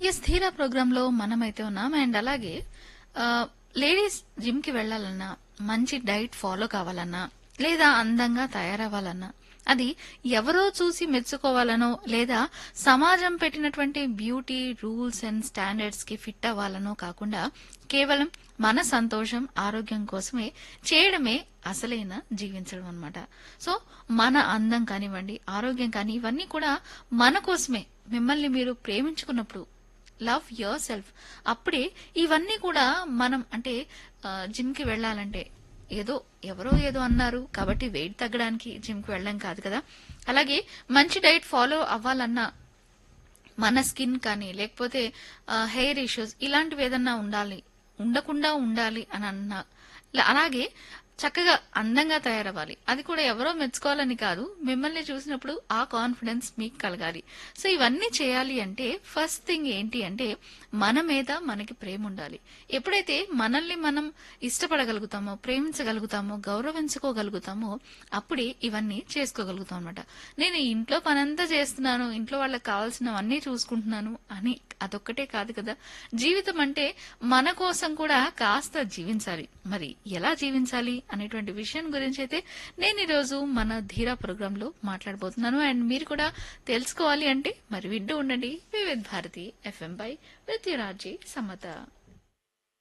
yes ధీరా programme లో మనమైతే ఉన్నాం అండ్ అలాగే లేడీస్ జిమ్ కి వెళ్లాలన్నా మంచి డైట్ ఫాలో కావాలన్నా లేదా అందంగా తయారవ్వాలన్నా అది ఎవరో చూసి మెచ్చుకోవాలనో లేదా సమాజం పెట్టినటువంటి బ్యూటీ రూల్స్ అండ్ స్టాండర్డ్స్ కి ఫిట్ అవ్వాలనో కాకుండా కేవలం మన సంతోషం ఆరోగ్యం కోసమే చేయడమే అసలైన జీవించడం అన్నమాట సో మన అందం కానివ్వండి ఆరోగ్యం కానీ ఇవన్నీ కూడా మన కోసమే మిమ్మల్ని మీరు ప్రేమించుకున్నప్పుడు లవ్ యువర్ సెల్ఫ్ అప్పుడే ఇవన్నీ కూడా మనం అంటే జిమ్ కి వెళ్ళాలంటే ఏదో ఎవరో ఏదో అన్నారు కాబట్టి వెయిట్ తగ్గడానికి జిమ్ కి వెళ్ళడం కాదు కదా అలాగే మంచి డైట్ ఫాలో అవ్వాలన్నా మన స్కిన్ కానీ లేకపోతే హెయిర్ ఇష్యూస్ ఇలాంటివి ఏదన్నా ఉండాలి ఉండకుండా ఉండాలి అని అన్నా ల- అలాగే చక్కగా అందంగా తయారవ్వాలి అది కూడా ఎవరో మెచ్చుకోవాలని కాదు మిమ్మల్ని చూసినప్పుడు ఆ కాన్ఫిడెన్స్ మీకు కలగాలి సో ఇవన్నీ చేయాలి అంటే ఫస్ట్ థింగ్ ఏంటి అంటే మన మీద మనకి ప్రేమ ఉండాలి ఎప్పుడైతే మనల్ని మనం ఇష్టపడగలుగుతామో ప్రేమించగలుగుతామో గౌరవించుకోగలుగుతామో అప్పుడే ఇవన్నీ చేసుకోగలుగుతాం అనమాట నేను ఇంట్లో పనంతా చేస్తున్నాను ఇంట్లో వాళ్ళకి కావాల్సినవన్నీ చూసుకుంటున్నాను అని అదొక్కటే కాదు కదా జీవితం అంటే మన కోసం కూడా కాస్త జీవించాలి మరి ఎలా జీవించాలి అనేటువంటి విషయం గురించి అయితే నేను ఈరోజు మన ధీరా ప్రోగ్రామ్ లో మాట్లాడబోతున్నాను అండ్ మీరు కూడా తెలుసుకోవాలి అంటే మరి వింటూ ఉండండి వివిధ్ భారతి ఎఫ్ఎం పై విత్ రాజీ సమత